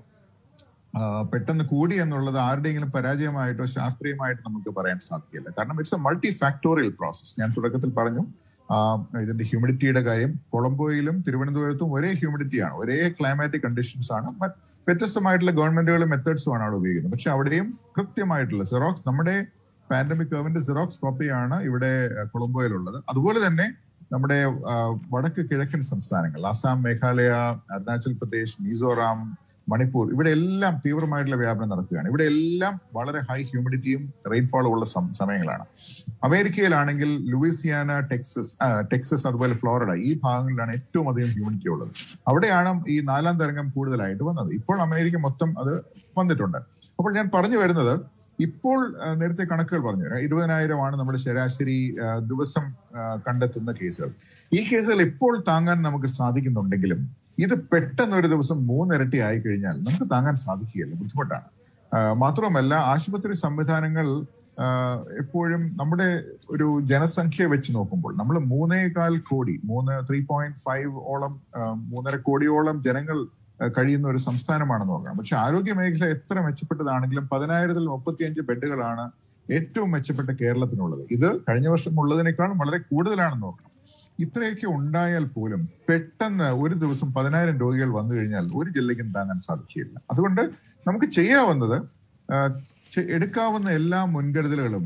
C: ആ, പെട്ടെന്ന് കൂടി എന്നുള്ളത് ആരുടെയെങ്കിലും പരാജയമായിട്ടോ ശാസ്ത്രീയമായിട്ട് നമുക്ക് പറയാൻ സാധിക്കില്ല കാരണം it's a multi factorial process ഞാൻ തുടക്കത്തിൽ പറഞ്ഞു ആ, ഇതിന്റെ ഹ്യൂമിഡിറ്റിയുടെ കാര്യം കൊളംബോയിലും തിരുവനന്തപുരത്തും ഒരേ ഹ്യൂമിഡിറ്റിയാണ് ഒരേ ക്ലൈമാറ്റിക് കണ്ടീഷൻസ് ആണ് ബട്ട് വ്യത്യസ്തമായിട്ടുള്ള ഗവൺമെന്റുകളും മെത്തേഡ്സും ആണ് അവിടെ ഉപയോഗിക്കുന്നത് പക്ഷെ അവിടെയും കൃത്യമായിട്ടുള്ള സിറോക്സ് നമ്മുടെ പാൻഡമിക് കർവിന്റെ സിറോക്സ് കോപ്പിയാണ് ഇവിടെ ആ, കൊളംബോയിലുള്ളത് അതുപോലെ തന്നെ നമ്മുടെ ആ, വടക്ക് കിഴക്കൻ സംസ്ഥാനങ്ങൾ ആസാം മേഘാലയ അരുണാചൽ പ്രദേശ് മിസോറാം മണിപ്പൂർ ഇവിടെ എല്ലാം തീവ്രമായിട്ടുള്ള വ്യാപനം നടക്കുകയാണ് ഇവിടെ എല്ലാം വളരെ ഹൈ ഹ്യൂമിഡിറ്റിയും റെയിൻഫോളും ഉള്ള സം- സമയങ്ങളാണ് അമേരിക്കയിലാണെങ്കിൽ ലൂയിസിയാന ടെക്സസ് ആ, ടെക്സസ് അതുപോലെ ഫ്ലോറിഡ ഈ ഭാഗങ്ങളിലാണ് ഏറ്റവും അധികം ഹ്യൂമിഡിറ്റി ഉള്ളത് അവിടെയാണ് ഈ നാലാം തരംഗം കൂടുതലായിട്ട് വന്നത് ഇപ്പോൾ അമേരിക്ക മൊത്തം അത് വന്നിട്ടുണ്ട് അപ്പോൾ ഞാൻ പറഞ്ഞു വരുന്നത് ഇപ്പോൾ ആ, നേരത്തെ കണക്കുകൾ പറഞ്ഞു തരാം. ഇരുപതിനായിരമാണ് നമ്മുടെ ശരാശരി ആ, ദിവസം ആ, കണ്ടെത്തുന്ന കേസുകൾ ഈ കേസുകൾ ഇപ്പോൾ താങ്ങാൻ നമുക്ക് സാധിക്കുന്നുണ്ടെങ്കിലും ഇത് പെട്ടെന്ന് ഒരു ദിവസം മൂന്നിരട്ടി ആയി കഴിഞ്ഞാൽ നമുക്ക് താങ്ങാൻ സാധിക്കുകയില്ല ബുദ്ധിമുട്ടാണ് ആ, മാത്രമല്ല ആശുപത്രി സംവിധാനങ്ങൾ ആ, എപ്പോഴും നമ്മുടെ ഒരു ജനസംഖ്യ വെച്ച് നോക്കുമ്പോൾ നമ്മൾ മൂന്നേകാൽ കോടി മൂന്ന് ത്രീ പോയിന്റ് ഫൈവ് ഓളം ആ, മൂന്നര കോടിയോളം ജനങ്ങൾ ആ, കഴിയുന്ന ഒരു സംസ്ഥാനമാണെന്ന് നോക്കണം പക്ഷെ ആരോഗ്യ മേഖല എത്ര മെച്ചപ്പെട്ടതാണെങ്കിലും പതിനായിരത്തിൽ മുപ്പത്തിയഞ്ച് ബെഡുകളാണ് ഏറ്റവും മെച്ചപ്പെട്ട കേരളത്തിനുള്ളത് ഇത് കഴിഞ്ഞ വർഷം ഉള്ളതിനേക്കാളും വളരെ കൂടുതലാണെന്ന് നോക്കണം ഇത്രയൊക്കെ ഉണ്ടായാൽ പോലും പെട്ടെന്ന് ഒരു ദിവസം പതിനായിരം രോഗികൾ വന്നു കഴിഞ്ഞാൽ ഒരു ജില്ലയ്ക്കും താങ്ങാൻ സാധിക്കുകയില്ല അതുകൊണ്ട് നമുക്ക് ചെയ്യാവുന്നത് ആ, ചെ- എടുക്കാവുന്ന എല്ലാ മുൻകരുതലുകളും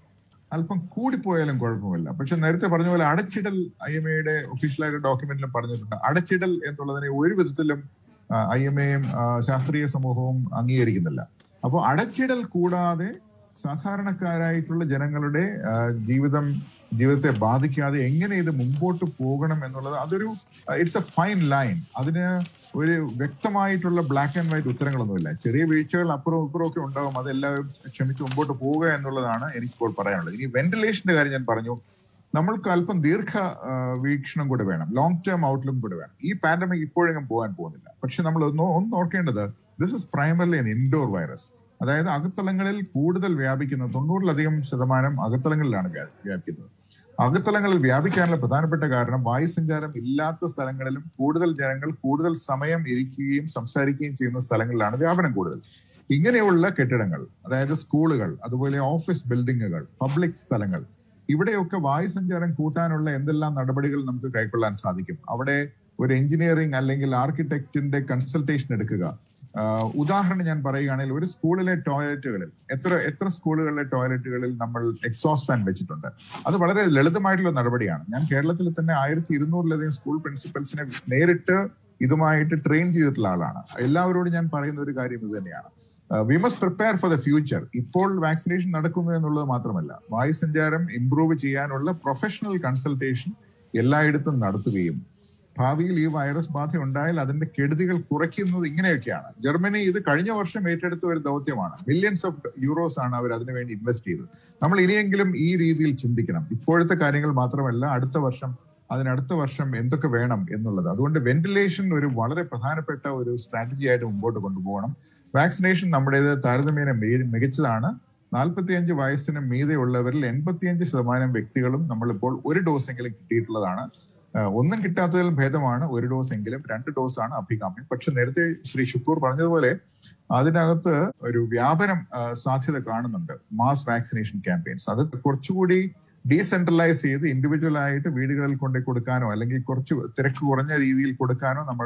C: അല്പം കൂടിപ്പോയാലും കുഴപ്പമില്ല പക്ഷെ നേരത്തെ പറഞ്ഞ പോലെ അടച്ചിടൽ ഐ എം എയുടെ ഒഫീഷ്യലായിട്ട് ഡോക്യുമെന്റിലും പറഞ്ഞിട്ടുണ്ട് അടച്ചിടൽ എന്നുള്ളതിനെ ഒരു വിധത്തിലും ഐ എം എയും ശാസ്ത്രീയ സമൂഹവും അംഗീകരിക്കുന്നില്ല അപ്പോൾ അടച്ചിടൽ കൂടാതെ സാധാരണക്കാരായിട്ടുള്ള ജനങ്ങളുടെ ആ, ജീവിതം ജീവിതത്തെ ബാധിക്കാതെ എങ്ങനെ ഇത് മുമ്പോട്ട് പോകണം എന്നുള്ളത് അതൊരു ഇറ്റ്സ് എ ഫൈൻ ലൈൻ അതിന് ഒരു വ്യക്തമായിട്ടുള്ള ബ്ലാക്ക് ആൻഡ് വൈറ്റ് ഉത്തരങ്ങളൊന്നുമില്ല ചെറിയ വീഴ്ചകൾ അപ്പുറവും ഇപ്പുറവും ഒക്കെ ഉണ്ടാവും അതെല്ലാവരും ക്ഷമിച്ച് മുമ്പോട്ട് പോവുക എന്നുള്ളതാണ് എനിക്കിപ്പോൾ പറയാനുള്ളത് ഇനി വെന്റിലേഷന്റെ കാര്യം ഞാൻ പറഞ്ഞു നമ്മൾക്ക് അല്പം ദീർഘ ആ, വീക്ഷണം കൂടെ വേണം ലോങ് ടേം ഔട്ട്ലുക്ക് കൂടെ വേണം ഈ പാൻഡമിക് ഇപ്പോഴെങ്കിലും പോകാൻ പോകുന്നില്ല പക്ഷെ നമ്മൾ ഒന്ന് ഒന്ന് ഓർക്കേണ്ടത് this is primarily an indoor virus അതായത് അകത്തളങ്ങളിൽ കൂടുതൽ വ്യാപിക്കുന്ന തൊണ്ണൂറിലധികം ശതമാനം അകത്തളങ്ങളിലാണ് വ്യാ- വ്യാപിക്കുന്നത് അകത്തളങ്ങളിൽ വ്യാപിക്കാനുള്ള പ്രധാനപ്പെട്ട കാരണം വായുസഞ്ചാരം ഇല്ലാത്ത സ്ഥലങ്ങളിലും കൂടുതൽ ജനങ്ങൾ കൂടുതൽ സമയം ഇരിക്കുകയും സംസാരിക്കുകയും ചെയ്യുന്ന സ്ഥലങ്ങളിലാണ് വ്യാപനം കൂടുതൽ ഇങ്ങനെയുള്ള കെട്ടിടങ്ങൾ അതായത് സ്കൂളുകൾ അതുപോലെ ഓഫീസ് ബിൽഡിങ്ങുകൾ പബ്ലിക് സ്ഥലങ്ങൾ ഇവിടെയൊക്കെ വായുസഞ്ചാരം കൂട്ടാനുള്ള എന്തെല്ലാം നടപടികൾ നമുക്ക് കൈക്കൊള്ളാൻ സാധിക്കും അവിടെ ഒരു എഞ്ചിനീയറിംഗ് അല്ലെങ്കിൽ ആർക്കിടെക്റ്റിന്റെ കൺസൾട്ടേഷൻ എടുക്കുക ആഹ് ഉദാഹരണം ഞാൻ പറയുകയാണെങ്കിൽ ഒരു സ്കൂളിലെ ടോയ്ലറ്റുകളിൽ എത്ര എത്ര സ്കൂളുകളിലെ ടോയ്ലറ്റുകളിൽ നമ്മൾ എക്സോസ്റ്റ് ഫാൻ വെച്ചിട്ടുണ്ട് അത് വളരെ ലളിതമായിട്ടുള്ള നടപടിയാണ് ഞാൻ കേരളത്തിൽ തന്നെ ആയിരത്തി ഇരുന്നൂറിലധികം സ്കൂൾ പ്രിൻസിപ്പൽസിനെ നേരിട്ട് ഇതുമായിട്ട് ട്രെയിൻ ചെയ്തിട്ടുള്ള ആളാണ് എല്ലാവരോടും ഞാൻ പറയുന്ന ഒരു കാര്യം ഇത് തന്നെയാണ് we must prepare for the future ഇപ്പോൾ വാക്സിനേഷൻ നടക്കുന്നു എന്നുള്ളത് മാത്രമല്ല വായുസഞ്ചാരം ഇംപ്രൂവ് ചെയ്യാനുള്ള പ്രൊഫഷണൽ കൺസൾട്ടേഷൻ എല്ലായിടത്തും നടത്തുകയും ഭാവിയിൽ ഈ വൈറസ് ബാധ ഉണ്ടായാൽ അതിന്റെ കെടുതികൾ കുറയ്ക്കുന്നത് ഇങ്ങനെയൊക്കെയാണ് ജർമ്മനി ഇത് കഴിഞ്ഞ വർഷം ഏറ്റെടുത്ത ഒരു ദൗത്യമാണ് മില്യൺസ് ഓഫ് യൂറോസ് ആണ് അവർ അതിനുവേണ്ടി ഇൻവെസ്റ്റ് ചെയ്തത് നമ്മൾ ഇനിയെങ്കിലും ഈ രീതിയിൽ ചിന്തിക്കണം ഇപ്പോഴത്തെ കാര്യങ്ങൾ മാത്രമല്ല അടുത്ത വർഷം അതിനടുത്ത വർഷം എന്തൊക്കെ വേണം എന്നുള്ളത് അതുകൊണ്ട് വെന്റിലേഷൻ ഒരു വളരെ പ്രധാനപ്പെട്ട ഒരു സ്ട്രാറ്റജി ആയിട്ട് മുമ്പോട്ട് കൊണ്ടുപോകണം വാക്സിനേഷൻ നമ്മുടേത് താരതമ്യേന മി- മികച്ചതാണ് നാൽപ്പത്തിയഞ്ച് വയസ്സിന് മീതെയുള്ളവരിൽ എൺപത്തിയഞ്ച് ശതമാനം വ്യക്തികളും നമ്മളിപ്പോൾ ഒരു ഡോസ് എങ്കിലും കിട്ടിയിട്ടുള്ളതാണ് ആഹ് ഒന്നും കിട്ടാത്തതിൽ ഭേദമാണ് ഒരു ഡോസ് എങ്കിലും രണ്ട് ഡോസ് ആണ് അഭികാമ്യം പക്ഷെ നേരത്തെ ശ്രീ ഷുക്കൂർ പറഞ്ഞതുപോലെ അതിനകത്ത് ഒരു വ്യാപനം ആഹ് സാധ്യത കാണുന്നുണ്ട് മാസ് വാക്സിനേഷൻ ക്യാമ്പയിൻസ് അത് കുറച്ചുകൂടി ഡീസെൻട്രലൈസ് ചെയ്ത് ഇൻഡിവിജ്വൽ ആയിട്ട് വീടുകളിൽ കൊണ്ടു കൊടുക്കാനോ അല്ലെങ്കിൽ കുറച്ച് തിരക്ക് കുറഞ്ഞ രീതിയിൽ കൊടുക്കാനോ നമ്മൾ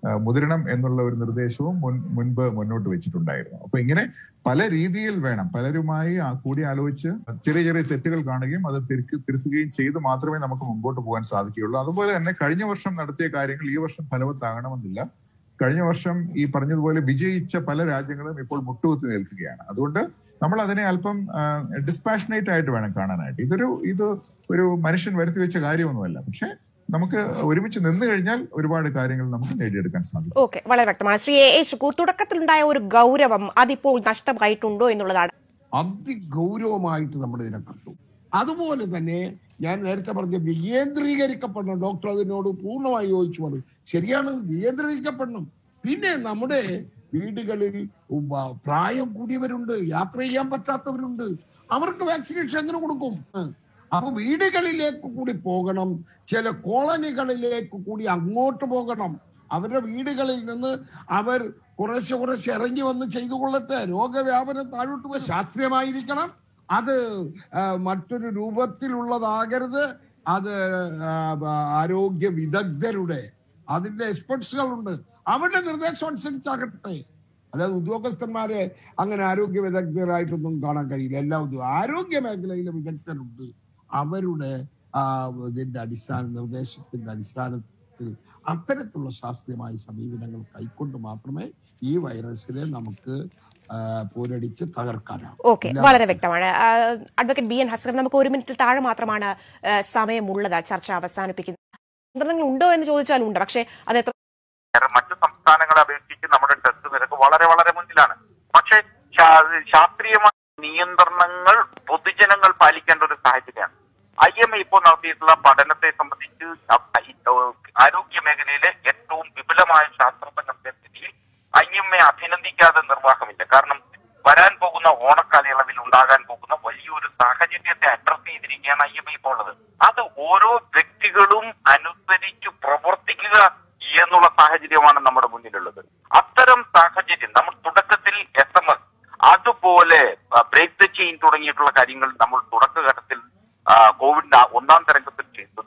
C: ആ, മുതിരണം എന്നുള്ള ഒരു നിർദ്ദേശവും മുൻ മുൻപ് മുന്നോട്ട് വെച്ചിട്ടുണ്ടായിരുന്നു അപ്പൊ ഇങ്ങനെ പല രീതിയിൽ വേണം പലരുമായി ആ കൂടി ആലോചിച്ച് ചെറിയ ചെറിയ തെറ്റുകൾ കാണുകയും അത് തിരുക്ക് തിരുത്തുകയും ചെയ്ത് മാത്രമേ നമുക്ക് മുമ്പോട്ട് പോകാൻ സാധിക്കുകയുള്ളൂ അതുപോലെ തന്നെ കഴിഞ്ഞ വർഷം നടത്തിയ കാര്യങ്ങൾ ഈ വർഷം ഫലവത്താകണമെന്നില്ല കഴിഞ്ഞ വർഷം ഈ പറഞ്ഞതുപോലെ വിജയിച്ച പല രാജ്യങ്ങളും ഇപ്പോൾ മുട്ടുകുത്തി നിൽക്കുകയാണ് അതുകൊണ്ട് നമ്മൾ അതിനെ അല്പം ഡിസ്പാഷനേറ്റ് ആയിട്ട് വേണം കാണാനായിട്ട് ഇതൊരു ഇത് ഒരു മനുഷ്യൻ വരുത്തി വെച്ച കാര്യമൊന്നുമല്ല പക്ഷെ നമുക്ക് ഒരുമിച്ച് നിന്ന് കഴിഞ്ഞാൽ ഒരുപാട് കാര്യങ്ങൾ നമുക്ക് നേടിയെടുക്കാൻ സാധിക്കും
A: ഓക്കെ വളരെ വ്യക്തമാണ് ശ്രീ എ എ ഷുക്കൂർ തുടക്കത്തിലുണ്ടായ ഒരു ഗൗരവം അതിപ്പോൾ നഷ്ടമായിട്ടുണ്ടോ എന്നുള്ളതാണ്
E: അതിഗൗരവമായിട്ട് നമ്മൾ ഇതിനെ കണ്ടു അതുപോലെ തന്നെ ഞാൻ നേരത്തെ പറഞ്ഞ വികേന്ദ്രീകരിക്കപ്പെടണം ഡോക്ടർ അതിനോട് പൂർണ്ണമായി യോജിച്ചു പറഞ്ഞു ശരിയാണ് വികേന്ദ്രീകരിക്കപ്പെടണം പിന്നെ നമ്മുടെ വീടുകളിൽ ഉവ്വ പ്രായം കൂടിയവരുണ്ട് യാത്ര ചെയ്യാൻ പറ്റാത്തവരുണ്ട് അവർക്ക് വാക്സിനേഷൻ എങ്ങനെ കൊടുക്കും അപ്പൊ വീടുകളിലേക്ക് കൂടി പോകണം ചില കോളനികളിലേക്ക് കൂടി അങ്ങോട്ട് പോകണം അവരുടെ വീടുകളിൽ നിന്ന് അവർ കുറേശ്ശെ കുറേശ്ശെ ഇറങ്ങി വന്ന് ചെയ്തു കൊള്ളട്ടെ രോഗവ്യാപനം താഴോട്ട് പോയി ശാസ്ത്രീയമായിരിക്കണം അത് ആ, മറ്റൊരു രൂപത്തിലുള്ളതാകരുത് അത് ആ, ആരോഗ്യ വിദഗ്ധരുടെ അതിന്റെ എക്സ്പെർട്സുകളുണ്ട് അവരുടെ നിർദ്ദേശം അനുസരിച്ചാകട്ടെ അല്ലാതെ ഉദ്യോഗസ്ഥന്മാരെ അങ്ങനെ ആരോഗ്യ വിദഗ്ധരായിട്ടൊന്നും കാണാൻ കഴിയില്ല എല്ലാ ഉദ്യോഗ ആരോഗ്യ മേഖലയിലെ വിദഗ്ധരുണ്ട് അവരുടെ ആ, ഇതിന്റെ അടിസ്ഥാന നിർദ്ദേശത്തിന്റെ അടിസ്ഥാനത്തിൽ അത്തരത്തിലുള്ള ശാസ്ത്രീയമായ സമീപനങ്ങൾ കൈക്കൊണ്ട് മാത്രമേ ഈ വൈറസിനെ നമുക്ക് ആ, പോരടിച്ച് തകർക്കാനാവും
A: ഓക്കെ വളരെ വ്യക്തമാണ് ആ, അഡ്വക്കേറ്റ് ബി എൻ ഹസ്കർ നമുക്ക് ഒരു മിനിറ്റിൽ താഴെ മാത്രമാണ് ആ, സമയമുള്ളത് ചർച്ച അവസാനിപ്പിക്കുന്നത് നിയന്ത്രണങ്ങൾ ഉണ്ടോ എന്ന് ചോദിച്ചാൽ ഉണ്ട് പക്ഷേ അത് എത്ര
D: വേറെ മറ്റു സംസ്ഥാനങ്ങളെ അപേക്ഷിച്ച് നമ്മുടെ ടെസ്റ്റ് നിരക്ക് വളരെ വളരെ മുന്നിലാണ് പക്ഷേ ശാ- ശാസ്ത്രീയമായ നിയന്ത്രണങ്ങൾ പൊതുജനങ്ങൾ പാലിക്കേണ്ട ഒരു സാഹചര്യമാണ് ഐ എം എ ഇപ്പോൾ നടത്തിയിട്ടുള്ള പഠനത്തെ സംബന്ധിച്ച് അ- ഈ, ഏഹ്, ആരോഗ്യ മേഖലയിലെ ഏറ്റവും വിപുലമായ ശാസ്ത്രജ്ഞരുടെ സ്ഥിതിയിൽ ഐ എം എ അഭിനന്ദിക്കാതെ നിർവാഹമില്ല കാരണം വരാൻ പോകുന്ന ഓണക്കാലയളവിൽ ഉണ്ടാകാൻ പോകുന്ന വലിയൊരു സാഹചര്യത്തെ അഡ്രസ് ചെയ്തിരിക്കുകയാണ് ഐ എം എ ഇപ്പോൾ ഉള്ളത് അത് ഓരോ വ്യക്തികളും അനുസരിച്ച് പ്രവർത്തിക്കുക എന്നുള്ള സാഹചര്യമാണ് നമ്മുടെ മുന്നിലുള്ളത് അത്തരം സാഹചര്യം നമ്മൾ തുടക്കത്തിൽ എസ് എം എസ് അതുപോലെ ബ്രേക്ക് ദ ചെയിൻ തുടങ്ങിയിട്ടുള്ള കാര്യങ്ങൾ നമ്മൾ തുടക്കഘട്ടത്തിൽ ആ, കോവിഡിന്റെ ആ ഒന്നാം തരംഗത്തിൽ ചെയ്തു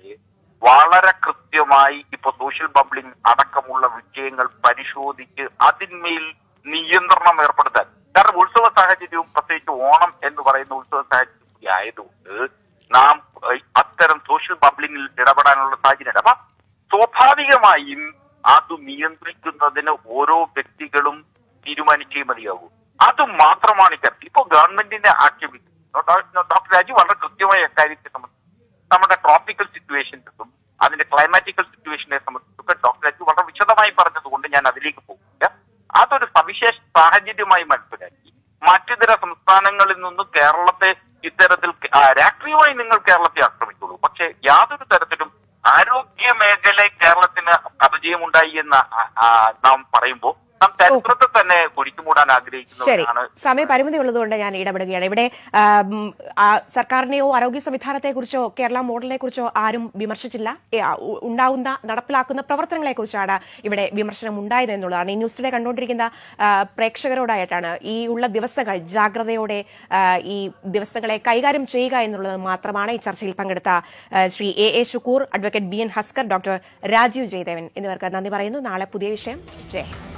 D: വളരെ കൃത്യമായി ഇപ്പൊ സോഷ്യൽ ബബ്ലിംഗ് അടക്കമുള്ള വിഷയങ്ങൾ പരിശോധിച്ച് അതിന്മേൽ നിയന്ത്രണം ഏർപ്പെടുത്താൻ കാരണം ഉത്സവ സാഹചര്യവും പ്രത്യേകിച്ച് ഓണം എന്ന് പറയുന്ന ഉത്സവ സാഹചര്യം കൂടി ആയതുകൊണ്ട് നാം ഏഹ്, അത്തരം സോഷ്യൽ ബബ്ലിംഗിൽ ഇടപെടാനുള്ള സാഹചര്യം അപ്പൊ സ്വാഭാവികമായും അത് നിയന്ത്രിക്കുന്നതിന് ഓരോ വ്യക്തികളും തീരുമാനിച്ചേ മതിയാകൂ അത് മാത്രമാണ് ഇക്കാര്യത്തിൽ ഇപ്പൊ ഗവൺമെന്റിന്റെ ആക്ഷേപിക്കുന്നത് ഡോക്ടർ രാജു വളരെ കൃത്യമായ കാര്യത്തെ സംബന്ധിച്ച് നമ്മുടെ ട്രോപ്പിക്കൽ സിറ്റുവേഷൻസും അതിന്റെ ക്ലൈമാറ്റിക്കൽ സിറ്റുവേഷനെ സംബന്ധിച്ചൊക്കെ ഡോക്ടർ രാജു വളരെ വിശദമായി പറഞ്ഞതുകൊണ്ട് ഞാൻ അതിലേക്ക് പോകില്ല അതൊരു സവിശേഷ സാഹചര്യമായി മനസ്സിലാക്കി മറ്റിതര സംസ്ഥാനങ്ങളിൽ നിന്ന് കേരളത്തെ ഇത്തരത്തിൽ ആ, രാഷ്ട്രീയമായി നിങ്ങൾ കേരളത്തെ ആക്രമിക്കുള്ളൂ പക്ഷെ യാതൊരു തരത്തിലും ആരോഗ്യ മേഖല കേരളത്തിന് അപജയമുണ്ടായി എന്ന് ആ, ആ, നാം പറയുമ്പോൾ നാം ചരിത്രത്തെ തന്നെ കുഴിച്ചുമൂടാൻ
A: ശരി
D: ആഗ്രഹിക്കുന്നവരാണ്
A: സമയപരിമിതി ഉള്ളതുകൊണ്ട് ഞാൻ ഇടപെടുകയാണ് ഇവിടെ ആം, ആ, സർക്കാരിനെയോ ആരോഗ്യ സംവിധാനത്തെ കുറിച്ചോ കേരള മോഡലിനെ കുറിച്ചോ ആരും വിമർശിച്ചില്ല ഏ, ആ, ഉ- ഉണ്ടാവുന്ന നടപ്പിലാക്കുന്ന പ്രവർത്തനങ്ങളെ കുറിച്ചാണ് ഇവിടെ വിമർശനം ഉണ്ടായത് എന്നുള്ളതാണ് ഈ ന്യൂസ് ഡേ കണ്ടുകൊണ്ടിരിക്കുന്ന ആ, പ്രേക്ഷകരോടായിട്ടാണ് ഈ ഉള്ള ദിവസങ്ങൾ ജാഗ്രതയോടെ ആ, ഈ ദിവസങ്ങളെ കൈകാര്യം ചെയ്യുക എന്നുള്ളത് മാത്രമാണ് ഈ ചർച്ചയിൽ പങ്കെടുത്ത ആ, Shri A A Shukoor advocate B N Haskar doctor Rajeev Jayadevan എന്നിവർക്ക് നന്ദി പറയുന്നു നാളെ പുതിയ വിഷയം ജയ് ഹിന്ദ്.